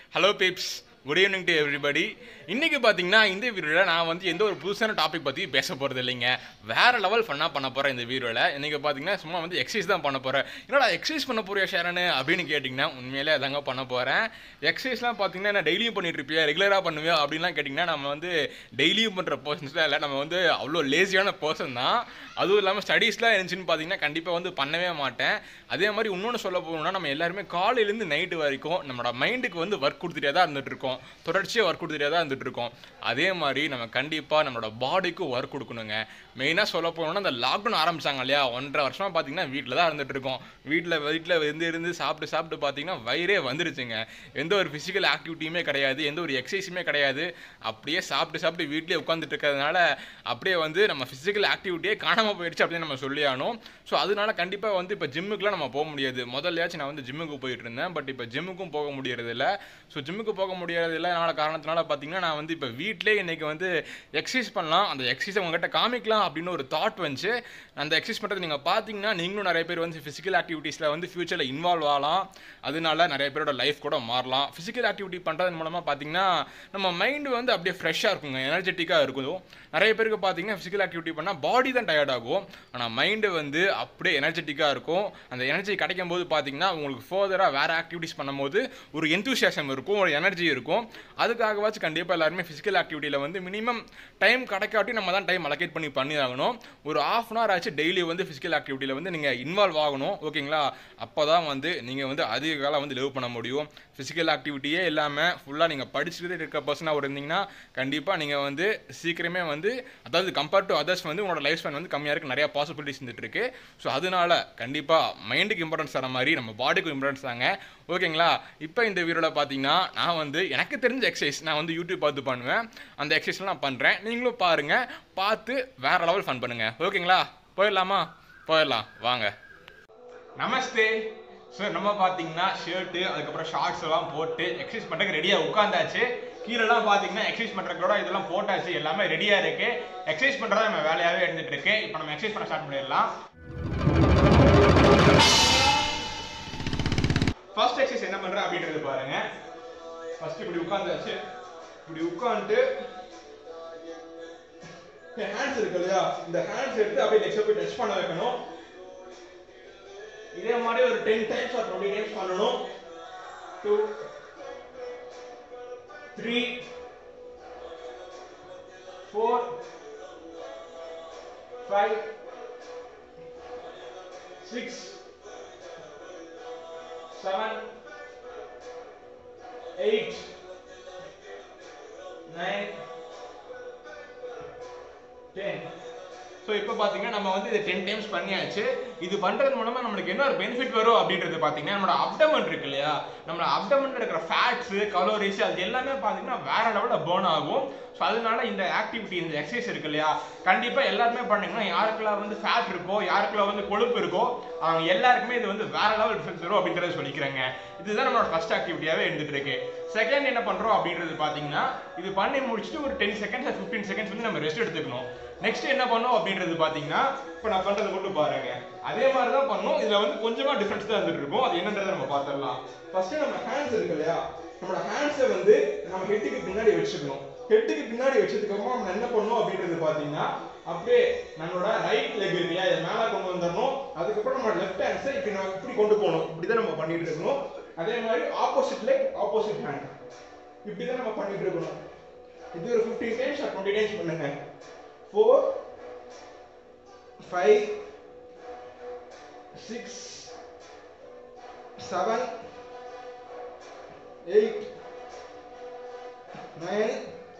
Hello babes good evening to everybody இன்னைக்கு பார்த்தீங்கன்னா இந்த வீடியோவில் நான் வந்து எந்த ஒரு புதுசான டாபிக் பற்றி பேச போகிறது இல்லைங்க வேற லெவல் ஃபன்னாக பண்ண போகிறேன் இந்த வீடியோவில் இன்னைக்கு பார்த்தீங்கன்னா சும்மா வந்து எக்ஸசைஸ் தான் பண்ண போகிறேன் என்னடா எக்ஸசைஸ் பண்ண போறியா ஷேரனு அப்படின்னு கேட்டிங்கன்னா உண்மையிலே அதாங்க பண்ண போகிறேன் எக்ஸசைஸ்லாம் பார்த்தீங்கன்னா நான் டெய்லியும் பண்ணிட்டு இருப்பியா ரெகுலராக பண்ணுவியா அப்படின்லாம் கேட்டிங்கன்னா நம்ம வந்து டெய்லியும் பண்ணுற பர்சன்ஸ்லாம் இல்லை நம்ம வந்து அவ்வளோ லேசியான பர்சன் தான் அதுவும் இல்லாமல் ஸ்டடீஸ்லாம் இருந்துச்சுன்னு பார்த்தீங்கன்னா கண்டிப்பாக வந்து பண்ணவே மாட்டேன் அதே மாதிரி இன்னொன்று சொல்ல போகணும்னா நம்ம எல்லாருமே காலையிலேருந்து நைட்டு வரைக்கும் நம்மளோட மைண்டுக்கு வந்து ஒர்க் கொடுத்துட்டே தான் இருந்துட்டு இருக்கோம் தொடர்ச்சியாக ஒர்க் கொடுத்துட்டே தான் இருந்துட்டு இருக்கோம் அதே மாதிரி நம்ம கண்டிப்பாக நம்மளோட பாடிக்கும் ஒர்க் கொடுக்கணுங்க மெயினாக சொல்ல போனோம்னா இந்த லாக்டவுன் ஆரம்பிச்சாங்க இல்லையா ஒன்றரை வருஷமாக பார்த்தீங்கன்னா வீட்டில் தான் இருந்துட்டு இருக்கோம் வீட்டில் வீட்டில் இருந்து இருந்து சாப்பிட்டு சாப்பிட்டு பார்த்தீங்கன்னா வயிறே வந்துருச்சுங்க எந்த ஒரு ஃபிசிக்கல் ஆக்டிவிட்டியுமே கிடையாது எந்த ஒரு எக்ஸசைஸுமே கிடையாது அப்படியே சாப்பிட்டு சாப்பிட்டு வீட்டிலே உட்காந்துட்டு இருக்கிறதுனால அப்படியே வந்து நம்ம ஃபிசிக்கல் ஆக்டிவிட்டியே காணாமல் போயிடுச்சு அப்படின்னு நம்ம சொல்லி ஆகணும் ஸோ அதனால கண்டிப்பாக வந்து இப்போ ஜிம்முக்குலாம் நம்ம போக முடியாது முதல்லையாச்சும் நான் வந்து ஜிம்முக்கு போயிட்டு இருந்தேன் பட் இப்போ ஜிம்முக்கும் போக முடியறது இல்ல ஸோ ஜிம்முக்கு போக முடியறது இல்லை அதனால காரணத்தினால பார்த்தீங்கன்னா நான் வந்து இப்போ வீட்டிலே இன்னைக்கு வந்து எக்ஸசைஸ் பண்ணலாம் அந்த எக்ஸசைஸை உங்ககிட்ட காமிக்கலாம் அப்படின்னு ஒரு தாட் வந்துச்சு அந்த எக்ஸசைஸ் பண்ணுறது நீங்கள் பார்த்தீங்கன்னா நீங்களும் நிறைய பேர் வந்து ஃபிசிக்கல் ஆக்டிவிட்டீஸில் வந்து ஃபியூச்சரில் இன்வால்வ் ஆகலாம் அதனால நிறைய பேரோட லைஃப் கூட மாறலாம் ஃபிசிக்கல் ஆக்டிவிட்டி பண்ணுறது மூலமாக பார்த்தீங்கன்னா நம்ம மைண்டு வந்து அப்படியே ஃப்ரெஷ்ஷாக இருக்குங்க எனர்ஜெட்டிக்காக இருக்கும் நிறைய பேருக்கு பார்த்தீங்கன்னா ஃபிசிக்கல் ஆக்டிவிட்டி பண்ணால் பாடி தான் டயர்ட் ஆகும் ஆனால் மைண்டு வந்து அப்படியே எனர்ஜெட்டிக்காக இருக்கும் அந்த எனர்ஜி கிடைக்கும் போது பார்த்தீங்கன்னா உங்களுக்கு ஃபர்தராக வேறு ஆக்டிவிட்டிஸ் பண்ணும்போது ஒரு எந்தூசியாசம் இருக்கும் ஒரு எனர்ஜி இருக்கும் அதுக்காகவாச்சும் கண்டிப்பாக எல்லாருமே ஃபிசிக்கல் ஆக்டிவிட்டியில் வந்து மினிமம் டைம் கிடைக்காட்டி நம்ம தான் டைம் அலோகேட் பண்ணி பண்ணி ஆகணும் ஒரு ஆஃப் அன் ஹவர் ஆச்சு டெய்லி வந்து ஃபிசிக்கல் ஆக்டிவிட்டியில் வந்து நீங்கள் இன்வால்வ் ஆகணும் ஓகேங்களா அப்போ தான் வந்து நீங்கள் வந்து அதிக காலம் வந்து லிவ் பண்ண முடியும் ஃபிசிக்கல் ஆக்டிவிட்டியே இல்லாமல் ஃபுல்லாக நீங்கள் படிச்சுட்டு இருக்க பர்சனாக இருந்தீங்கன்னா கண்டிப்பாக நீங்கள் வந்து சீக்கிரமே வந்து அதாவது கம்பேர்ட் டு அதர்ஸ் வந்து உங்களோட லைஃப் ஸ்பேன் வந்து கம்மியாக இருக்கு நிறைய பாசிபிலிட்டிஸ் இருந்துட்டு இருக்கு ஸோ அதனால கண்டிப்பாக மைண்டுக்கு இம்பார்ட்டன்ஸ் தர மாதிரி நம்ம பாடிக்கு இம்பார்ட்டன்ஸ் தாங்க ஓகேங்களா இப்போ இந்த வீடியோவில் பார்த்தீங்கன்னா நான் வந்து எனக்கு தெரிஞ்ச எக்ஸசைஸ் நான் வந்து யூடியூப் பார்த்து பண்ணுவேன் அந்த எக்ஸசைஸ்லாம் நான் பண்ணுறேன் நீங்களும் பாருங்கள் பார்த்து வேற லெவல் ஃபன் பண்ணுங்கள் ஓகேங்களா போயிடலாமா போயிடலாம் வாங்க நமஸ்தே சார் நம்ம பார்த்தீங்கன்னா ஷர்ட்டு அதுக்கப்புறம் ஷார்ட்ஸ் எல்லாம் போட்டு எக்ஸசைஸ் பண்ணுறதுக்கு ரெடியாக உட்காந்தாச்சு கீழெல்லாம் பார்த்தீங்கன்னா எக்ஸசைஸ் பண்ணுறதோட இதெல்லாம் போட்டாச்சு எல்லாமே ரெடியாக இருக்கு எக்ஸசைஸ் பண்ணுறது நம்ம வேலையாகவே இருந்துட்டு இருக்கு இப்போ நம்ம எக்ஸசைஸ் பண்ண ஸ்டார்ட் பண்ணிடலாம் ஃபர்ஸ்ட் எக்ஸசைஸ் என்ன பண்ணுறேன் அப்படின்றது பாருங்க ஃபர்ஸ்ட் இப்படி உட்காந்தாச்சு இப்படி உட்காந்துட்டு ஹேண்ட்ஸ் இருக்கு இல்லையா இந்த ஹேண்ட்ஸ் எடுத்து அப்படியே நெக்ஸ்ட் போய் டச் பண்ண வைக்கணும் இதே மாதிரி ஒரு ten times or twenty times பண்ணணும் two three four five six seven eight nine ten so இப்போ பார்த்தீங்கன்னா நம்ம வந்து இது டென் டைம்ஸ் பண்ணியாச்சு இது பண்ணுறது மூலமாக நம்மளுக்கு என்ன ஒரு பெனிஃபிட் வரும் அப்படின்றது பார்த்தீங்கன்னா நம்மளோட அப்டமன் இருக்கு இல்லையா நம்மளோட அப்டமன் இருக்கிற ஃபேட்ஸு கலோரிஸ் அது எல்லாமே பார்த்தீங்கன்னா வேற லெவலில் பேர்ன் ஆகும் ஸோ அதனால இந்த ஆக்டிவிட்டி இந்த எக்ஸசைஸ் இருக்கு இல்லையா கண்டிப்பாக எல்லாருமே பண்ணீங்கன்னா யாருக்கெல்லாம் வந்து ஃபேட் இருக்கோ யாருக்கெல்லாம் வந்து கொழுப்பு இருக்கோ அவங்க எல்லாருக்குமே இது வந்து வேற லெவல் டிஃபரன்ஸ் வரும் அப்படின்றத சொல்லிக்கிறேங்க இதுதான் நம்மளோட ஃபர்ஸ்ட் ஆக்டிவிட்டியாகவே இருந்துட்டு இருக்கு செகண்ட் என்ன பண்ணுறோம் அப்படின்றது பார்த்தீங்கன்னா இது பண்ணி முடிச்சுட்டு ஒரு டென் செகண்ட்ஸ் ஃபிஃப்டீன் செகண்ட்ஸ் வந்து நம்ம ரெஸ்ட் எடுத்துக்கணும் நெக்ஸ்ட் என்ன பண்ணோம் அப்படின்றது பார்த்தீங்கன்னா இப்போ நான் பண்ணுறது மட்டும் பாருங்க அதே மாதிரி தான் பண்ணும் இதில் வந்து கொஞ்சமாக டிஃப்ரென்ஸ் தான் இருந்துட்டு இருக்கும் அது என்னன்றதை நம்ம பார்த்துடலாம் ஃபர்ஸ்ட் நம்ம ஹேண்ட்ஸ் இருக்கு இல்லையா நம்மளோட ஹேண்ட்ஸை வந்து நம்ம ஹெட்டுக்கு பின்னாடி வச்சுக்கணும் ஹெட்டுக்கு பின்னாடி வச்சதுக்கு அப்புறம் நம்ம என்ன பண்ணணும் அப்படின்றது பார்த்தீங்கன்னா அப்படியே நம்மளோட ரைட் லெக் இல்லையா இதை மேலே கொண்டு வந்துடணும் அதுக்கப்புறம் நம்ம லெஃப்ட் ஹேண்ட்ஸை இப்படி நம்ம இப்படி கொண்டு போகணும் இப்படி தான் நம்ம பண்ணிட்டு இருக்கணும் அதே மாதிரி ஆப்போசிட் லெக் ஆப்போசிட் ஹேண்ட் இப்படி தான் நம்ம பண்ணிட்டு இருக்கணும் இது ஒரு ஃபிஃப்டீன் டைம்ஸ் டுவெண்ட்டி டைம்ஸ் பண்ணுங்க four five six seven eight nine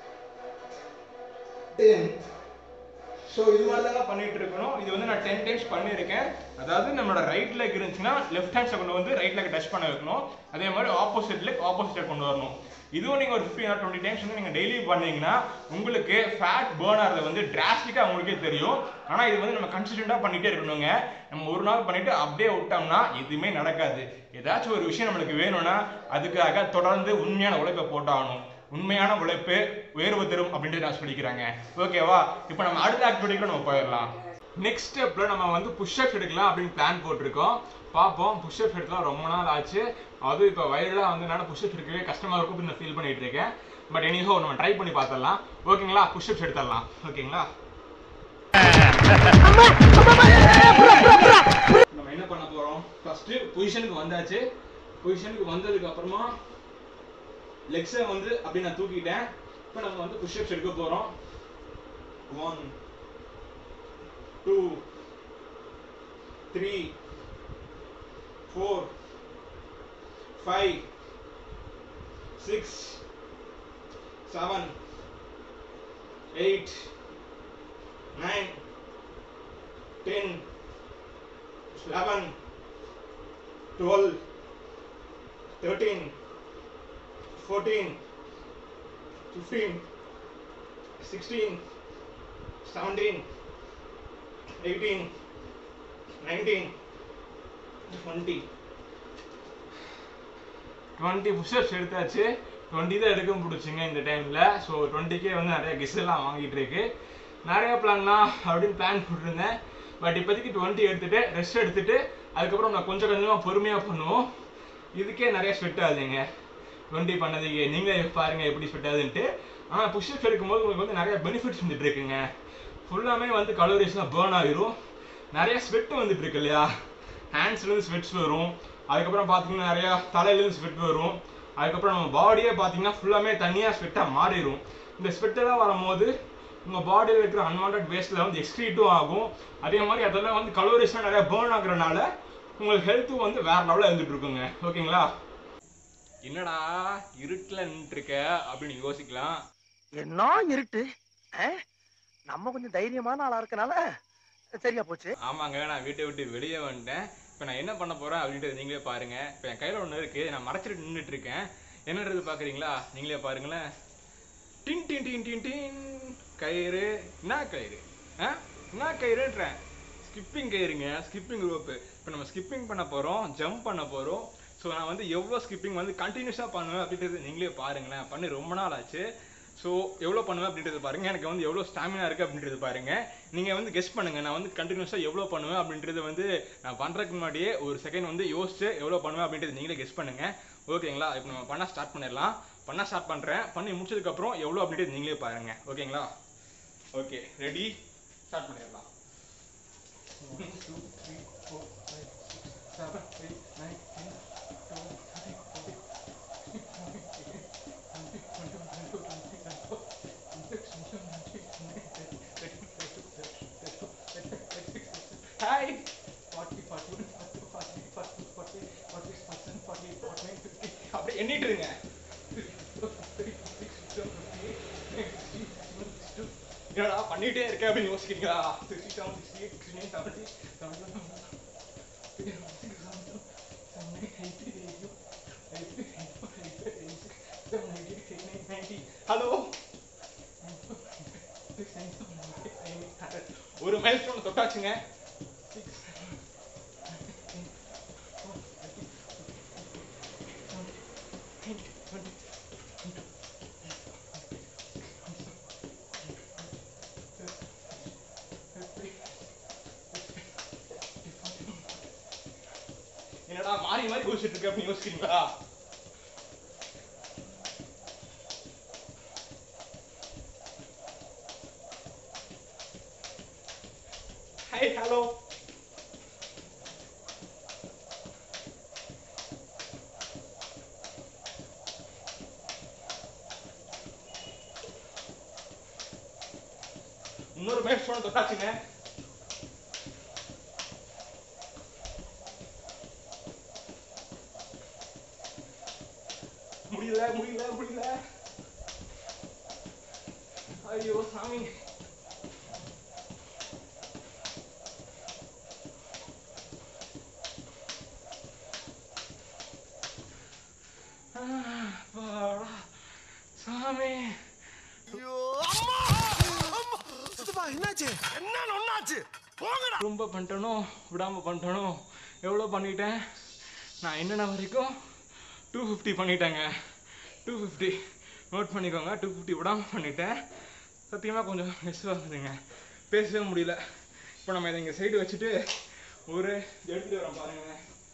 ten so இது மாதிரி தான் பண்ணிட்டு இருக்கணும் இது வந்து நான் டென் டைம்ஸ் பண்ணியிருக்கேன் அதாவது நம்மளோட ரைட் லெக் இருந்துச்சுன்னா லெஃப்ட் ஹேண்ட்ஸை கொண்டு வந்து ரைட் லெக் டச் பண்ண வைக்கணும் அதே மாதிரி ஆப்போசிட் லெக் ஆப்போசிட் கொண்டு வரணும் இதுவும் நீங்கள் ஒரு ஃபிஃப்டின் ஆர் டுவெண்ட்டி டைம்ஸ் வந்து நீங்கள் டெய்லி பண்ணீங்கன்னா உங்களுக்கு ஃபேட் பேர்ன் ஆகிறது வந்து டிராஸ்டிக்காக உங்களுக்கே தெரியும் ஆனால் இது வந்து நம்ம கன்சிஸ்டண்டாக பண்ணிகிட்டே இருக்கணுங்க நம்ம ஒரு நாள் பண்ணிட்டு அப்படியே விட்டோம்னா எதுவுமே நடக்காது ஏதாச்சும் ஒரு விஷயம் நம்மளுக்கு வேணும்னா அதுக்காக தொடர்ந்து உண்மையான உழைப்பை போட்டாகணும் உண்மையான உழைப்பு உயர்வு தரும் அப்படின்ட்டு நான் சொல்லிக்கிறாங்க ஓகேவா இப்போ நம்ம அடுத்த ஆக்டிவிட்டிக்கு நம்ம போயிடலாம் நெக்ஸ்ட் ஸ்டெப்ல நம்ம வந்து புஷ்அப்ஸ் எடுக்கலாம் அப்படின்னு பிளான் போட்டிருக்கோம் பார்ப்போம் புஷ்அப்ஸ் எடுத்துலாம் ரொம்ப நாள் ஆச்சு அதுவும் இப்போ வயலில் வந்து என்னால் புஷ்அப்ஸ் எடுக்கவே கஷ்டமாக இருக்கும் அப்படின்னு ஃபீல் பண்ணிட்டு இருக்கேன் பட் எனிஹோ நம்ம ட்ரை பண்ணி பார்த்துடலாம் ஓகேங்களா புஷ்அப்ஸ் எடுத்துடலாம் ஓகேங்களா நம்ம என்ன பண்ண போறோம் ஃபர்ஸ்ட் பொசிஷனுக்கு வந்தாச்சு பொசிஷனுக்கு வந்ததுக்கு அப்புறமா லெக்ஸை வந்து அப்படி நான் தூக்கிட்டேன் இப்போ நம்ம வந்து புஷ்அப்ஸ் எடுக்க போறோம் one two three four five six seven eight nine, ten, eleven, twelve, thirteen, fourteen, fifteen, sixteen, seventeen, eighteen, nineteen, twenty. Twenty pushups எடுத்தாச்சு டுவெண்ட்டி தான் எடுக்க பிடிச்சிங்க இந்த டைமில் ஸோ டுவெண்ட்டிக்கே வந்து நிறைய கெஸ் எல்லாம் வாங்கிட்டு இருக்கு நிறைய பிளான்லாம் அப்படின்னு பிளான் போட்டிருந்தேன் பட் இப்போதைக்கு டுவெண்ட்டி எடுத்துட்டு ரெஸ்ட் எடுத்துட்டு அதுக்கப்புறம் நான் கொஞ்சம் கொஞ்சமாக பொறுமையாக பண்ணுவோம் இதுக்கே நிறைய ஸ்வெட் ஆகுதுங்க டுவெண்ட்டி பண்ணதுக்கு நீங்களே பாருங்க எப்படி ஸ்வெட் ஆகுதுன்ட்டு ஆனால் புஷ்அப்ஸ் எடுக்கும்போது உங்களுக்கு வந்து நிறைய பெனிஃபிட்ஸ் வந்துட்டு இருக்குங்க ஃபுல்லாமே வந்து கலோரிஸ்லாம் பேர்ன் ஆகிரும் நிறைய ஸ்வெட் வந்துட்டு இருக்கு இல்லையா ஹேண்ட்ஸ்லேருந்து ஸ்வெட்ஸ் வரும் அதுக்கப்புறம் பார்த்தீங்கன்னா நிறையா தலையிலேருந்து ஸ்வெட் வரும் அதுக்கப்புறம் நம்ம பாடியே பார்த்தீங்கன்னா ஃபுல்லாமே தனியாக ஸ்வெட்டாக மாறிடும் இந்த ஸ்வெட்டெல்லாம் வரும்போது உங்கள் பாடியில் இருக்கிற அன்வான்ட் வேஸ்ட்டில் வந்து எக்ஸ்க்ரீட்டும் ஆகும் அதே மாதிரி அதெல்லாம் வந்து கலோரிஸ்லாம் நிறையா பேர்ன் ஆகுறனால உங்களுக்கு ஹெல்த்தும் வந்து வேற லெவலில் இருந்துட்டு இருக்குங்க ஓகேங்களா என்னடா இருட்டில் நின்றுருக்க அப்படின்னு யோசிக்கலாம் என்ன இருட்டு ஆ? நம்ம கொஞ்சம் தைரியமான ஆளா இருக்கனால சரியா போச்சு ஆமாங்க நான் வீட்டை விட்டு வெளியே வந்துட்டேன் இப்போ நான் என்ன பண்ண போறேன் அப்படின்றது நீங்களே பாருங்க இப்போ என் கையில் ஒன்று இருக்கு நான் மறைச்சிட்டு நின்றுட்டு இருக்கேன் என்னன்றது பார்க்குறீங்களா நீங்களே பாருங்களேன் டின் டின் டின் டின் டின் கயிறு என்ன கயிறு ஆ என்ன கயிறுன்றேன் ஸ்கிப்பிங் கயிறுங்க ஸ்கிப்பிங் ரோப்பு இப்போ நம்ம ஸ்கிப்பிங் பண்ண போகிறோம் ஜம்ப் பண்ண போகிறோம் ஸோ நான் வந்து எவ்வளோ ஸ்கிப்பிங் வந்து கண்டினியூஸாக பண்ணுவேன் அப்படின்றது நீங்களே பாருங்களேன் பண்ணி ரொம்ப நாள் ஆச்சு ஸோ எவ்வளோ பண்ணுவேன் அப்படின்றது பாருங்க எனக்கு வந்து எவ்வளோ ஸ்டாமினா இருக்குது அப்படின்றது பாருங்க நீங்கள் வந்து கெஸ் பண்ணுங்க நான் வந்து கண்டினியூஸாக எவ்வளோ பண்ணுவேன் அப்படின்றது வந்து நான் பண்ணுறதுக்கு முன்னாடியே ஒரு செகண்ட் வந்து யோசிச்சு எவ்வளோ பண்ணுவேன் அப்படின்றது நீங்களே கெஸ் பண்ணுங்க ஓகேங்களா இப்போ நம்ம பண்ண ஸ்டார்ட் பண்ணிடலாம் பண்ண ஸ்டார்ட் பண்ணுறேன் பண்ணி முடிச்சதுக்கப்புறம் எவ்வளோ அப்படின்றது நீங்களே பாருங்க ஓகேங்களா ஓகே ரெடி ஸ்டார்ட் பண்ணிடலாம் One, two, three, four, five, six, seven, eight, nine, ten, twelve, thirteen, fourteen, fifteen, sixteen, seventeen, eighteen, nineteen, twenty, twenty-one, twenty-two, twenty-three, twenty-four, twenty-five, twenty-six, twenty-seven, twenty-eight, twenty-nine, thirty, Hi! 40, 41, 42, 43, 44, 45, 46, 47, 48, 49, 50. அப்படியே எண்ணிட்டு இருங்க என்னடா பண்ணிட்டே இருக்க அப்படின்னு யோசிக்கிறீங்களா sixty seven sixty eight sixty nine seventy hello ஒரு milestone தொட்டாச்சுங்க என்னடா மாறி மாறி யோசிச்சுட்டு இருக்க அப்படின்னு யோசிக்கிறீங்களா ஹாய் ஹலோ இன்னொரு மைல் ஸ்டோன் தொட்டாச்சுங்க முடியல முடியல முடியல ஐயோ சாமி ஆ, அப்பாடா. சாமி ஐயோ அம்மா அம்மா சித்தப்பா என்னாச்சு என்ன ஒண்ணாச்சு போங்கடா ரொம்ப பண்ணிட்டனோ விடாம பண்ணிட்டனோ எவ்வளோ பண்ணிட்டேன் நான் என்னென்ன வரைக்கும் டூ ஃபிஃப்டி பண்ணிட்டேங்க டூ ஃபிஃப்டி நோட் பண்ணிக்கோங்க டூ ஃபிஃப்டி விடாம பண்ணிட்டேன் சத்தியமாக கொஞ்சம் மிஸ் ஆகுதுங்க பேசவே முடியல இப்போ நம்ம இதை இங்கே சைடு வச்சுட்டு ஒரு எடுத்துகிட்டு வரோம் பாருங்க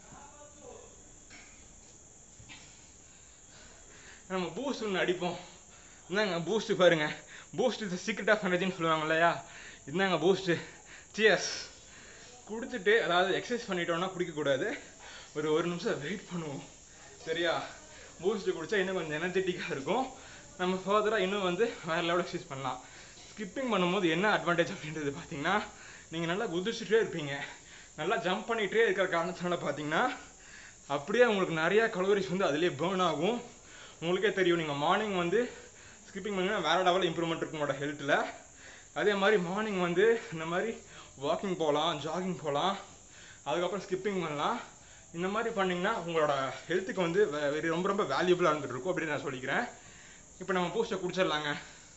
நம்ம பூஸ்ட் ஒன்று அடிப்போம் இந்தாங்க பூஸ்ட்டு பாருங்க பூஸ்ட் இஸ் சீக்ரெட் ஆஃப் எனர்ஜின்னு சொல்லுவாங்க இல்லையா இந்தாங்க பூஸ்ட்டு சியர்ஸ் குடிச்சிட்டு அதாவது எக்ஸசைஸ் பண்ணிட்டோம்னா குடிக்கக்கூடாது ஒரு ஒரு நிமிஷம் வெயிட் பண்ணுவோம் சரியா பூஸ்ட் குடிச்சா இன்னும் கொஞ்சம் எனர்ஜெட்டிக்காக இருக்கும் நம்ம ஃபர்தராக இன்னும் வந்து வேறு லெவல் எக்ஸசைஸ் பண்ணலாம் ஸ்கிப்பிங் பண்ணும்போது என்ன அட்வான்டேஜ் அப்படின்றது பார்த்தீங்கன்னா நீங்கள் நல்லா குதிச்சுட்டே இருப்பீங்க நல்லா ஜம்ப் பண்ணிகிட்டே இருக்கிற காரணத்தினால பார்த்தீங்கன்னா அப்படியே உங்களுக்கு நிறைய கலோரிஸ் வந்து அதிலே பேர்ன் ஆகும் உங்களுக்கே தெரியும் நீங்கள் மார்னிங் வந்து ஸ்கிப்பிங் பண்ணிங்கன்னா வேறு லெவல் இம்ப்ரூவ்மெண்ட் இருக்கும் உங்களோட ஹெல்த்தில் அதே மாதிரி மார்னிங் வந்து இந்த மாதிரி வாக்கிங் போகலாம் ஜாகிங் போகலாம் அதுக்கப்புறம் ஸ்கிப்பிங் பண்ணலாம் இந்த மாதிரி பண்ணிங்கன்னா உங்களோட ஹெல்த்துக்கு வந்து ve- very ரொம்ப ரொம்ப வேல்யூபிளாக இருந்துட்டு இருக்கும் அப்படின்னு நான் சொல்லிக்கிறேன் இப்போ நம்ம பூஸ்ட்டை குடிச்சிடலாங்க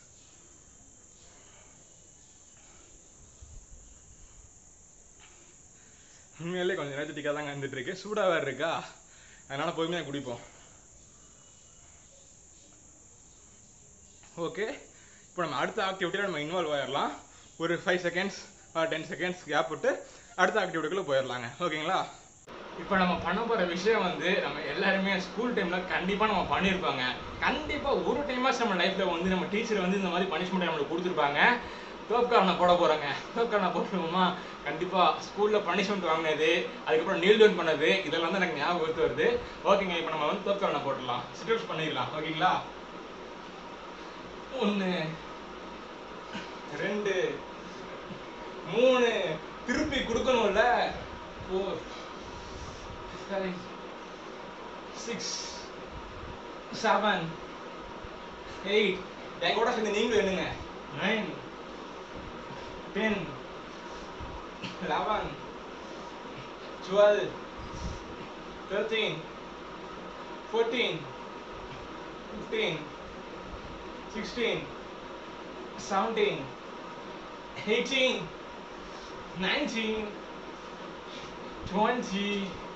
உண்மையிலே கொஞ்சம் எனர்ஜெட்டிக்காக தாங்க இருந்துட்டு இருக்கு சூடாக வேறு இருக்கா அதனால பொறுமையாக குடிப்போம் ஓகே இப்போ நம்ம அடுத்த ஆக்டிவிட்டியில் நம்ம இன்வால்வ் ஆயிடலாம் ஒரு five seconds ten seconds gap விட்டு அடுத்த ஆக்டிவிட்டிக்குள்ளே போயிடலாங்க ஓகேங்களா இப்போ நம்ம பண்ண போகிற விஷயம் வந்து நம்ம எல்லாருமே ஸ்கூல் டைமில் கண்டிப்பாக நம்ம பண்ணியிருப்பாங்க கண்டிப்பாக ஒரு டைமாச்சும் நம்ம லைஃப்பில் வந்து நம்ம டீச்சர் வந்து இந்த மாதிரி பனிஷ்மெண்ட் நம்மளுக்கு கொடுத்துருப்பாங்க தோப்காரனை போட போகிறாங்க தோப்காரனை போட்டுருவோமா கண்டிப்பாக ஸ்கூலில் பனிஷ்மெண்ட் வாங்கினது அதுக்கப்புறம் நீல் டவுன் பண்ணது இதெல்லாம் தான் எனக்கு ஞாபகம் ஒத்து வருது ஓகேங்க இப்போ நம்ம வந்து தோப்காரனை போட்டுடலாம் சிட்டப்ஸ் பண்ணிடலாம் ஓகேங்களா ஒன்று ரெண்டு மூணு திருப்பி கொடுக்கணும்ல four five six seven eight என் கூட சேர்ந்து நீங்களும் என்னங்க nine ten eleven twelve thirteen fourteen fifteen sixteen seventeen eighteen nineteen twenty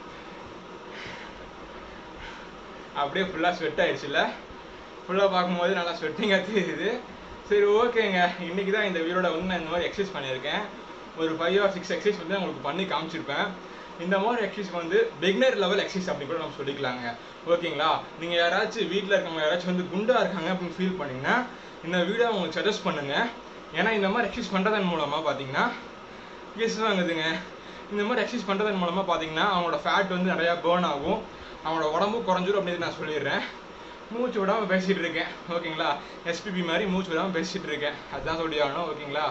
அப்படியே ஃபுல்லாக ஸ்வெட் ஆயிடுச்சுல்ல ஃபுல்லாக பார்க்கும்போது நல்லா ஸ்வெட்டிங்காக தெரியுது சரி ஓகேங்க இன்னைக்கு தான் இந்த வீரோட வந்து நான் இந்த மாதிரி எக்ஸசைஸ் பண்ணியிருக்கேன் ஒரு ஃபைவ் ஆர் சிக்ஸ் எக்ஸசைஸ் வந்து உங்களுக்கு பண்ணி காமிச்சிருப்பேன் இந்த மாதிரி எக்ஸசைஸ் வந்து பிகினர் லெவல் எக்ஸசைஸ் அப்படி கூட நம்ம சொல்லிக்கலாங்க ஓகேங்களா நீங்கள் யாராச்சும் வீட்டில் இருக்கவங்க யாராச்சும் வந்து குண்டா இருக்காங்க அப்படின்னு ஃபீல் பண்ணீங்கன்னா இந்த வீடியோ உங்களுக்கு சஜஸ்ட் பண்ணுங்க ஏன்னா இந்த மாதிரி எக்ஸசைஸ் பண்ணுறதன் மூலமாக பார்த்தீங்கன்னா கேஸ் வாங்குதுங்க இந்த மாதிரி எக்ஸசைஸ் பண்ணுறதன் மூலமாக பார்த்தீங்கன்னா அவங்களோட ஃபேட் வந்து நிறையா பேர்ன் ஆகும் அவங்களோட உடம்பு குறைஞ்சிரும் அப்படின்னு நான் சொல்லிடுறேன் மூச்சு விடாமல் பேசிகிட்டு இருக்கேன் ஓகேங்களா எஸ்பிபி மாதிரி மூச்சு விடாமல் பேசிகிட்டு இருக்கேன் அதுதான் சொல்லி ஆகணும் ஓகேங்களா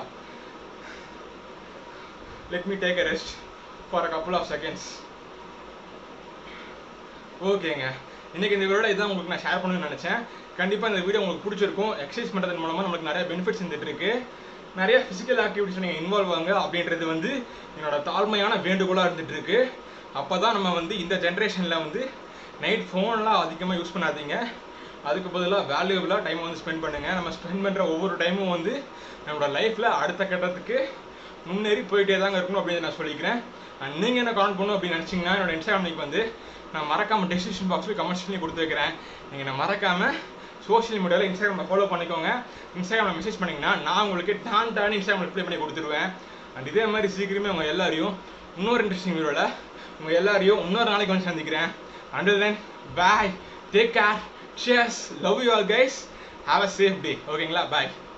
let me take a rest for a couple of seconds ஓகேங்க இன்னைக்கு இந்த வீடியோட இதான் உங்களுக்கு நான் ஷேர் பண்ணணும்னு நினச்சேன் கண்டிப்பாக இந்த வீடியோ உங்களுக்கு பிடிச்சிருக்கும் எக்ஸசைஸ் பண்ணுறதன் மூலமாக நம்மளுக்கு நிறைய பெனிஃபிட்ஸ் இருந்துட்டு இருக்கு நிறைய ஃபிசிக்கல் ஆக்டிவிட்டிஸ் நீங்கள் இன்வால்வ் ஆகுங்க அப்படின்றது வந்து என்னோட தாழ்மையான வேண்டுகோளாக இருந்துட்டு இருக்கு அப்போ தான் நம்ம வந்து இந்த ஜென்ரேஷனில் வந்து நைட் ஃபோன்லாம் அதிகமாக யூஸ் பண்ணாதீங்க அதுக்கு பதிலாக வேல்யூபிளாக டைம் வந்து ஸ்பெண்ட் பண்ணுங்கள் நம்ம ஸ்பெண்ட் பண்ணுற ஒவ்வொரு டைமும் வந்து நம்மளோட லைஃப்பில் அடுத்த கட்டத்துக்கு முன்னேறி போயிட்டே தாங்க இருக்கணும் அப்படின்னு நான் சொல்லிக்கிறேன் அண்ட் நீங்கள் என்ன கமெண்ட் பண்ணணும் அப்படின்னு நினச்சிங்கன்னா என்னோட இன்ஸ்டாகிராம் லிங்க் வந்து நான் மறக்காமல் டிஸ்கிரிப்ஷன் பாக்ஸில் கமெண்ட்ஸ் பண்ணி கொடுத்து வைக்கிறேன் நீங்கள் நான் மறக்காமல் சோஷியல் மீடியாவில் இன்ஸ்டாகிராமில் ஃபாலோ பண்ணிக்கோங்க இன்ஸ்டாகிராமில் மெசேஜ் பண்ணிங்கன்னா நான் உங்களுக்கு டான் டான் இன்ஸ்டாகிராம் ரிப்ளை பண்ணி கொடுத்துருவேன் அண்ட் இதே மாதிரி சீக்கிரமே உங்கள் எல்லாரையும் இன்னொரு இன்ட்ரெஸ்டிங் வீடியோவில் உங்கள் எல்லாரையும் இன்னொரு நாளைக்கு வந்து சந்திக்கிறேன் until then bye take care cheers love you all guys have a safe day ஓகேங்களா பாய்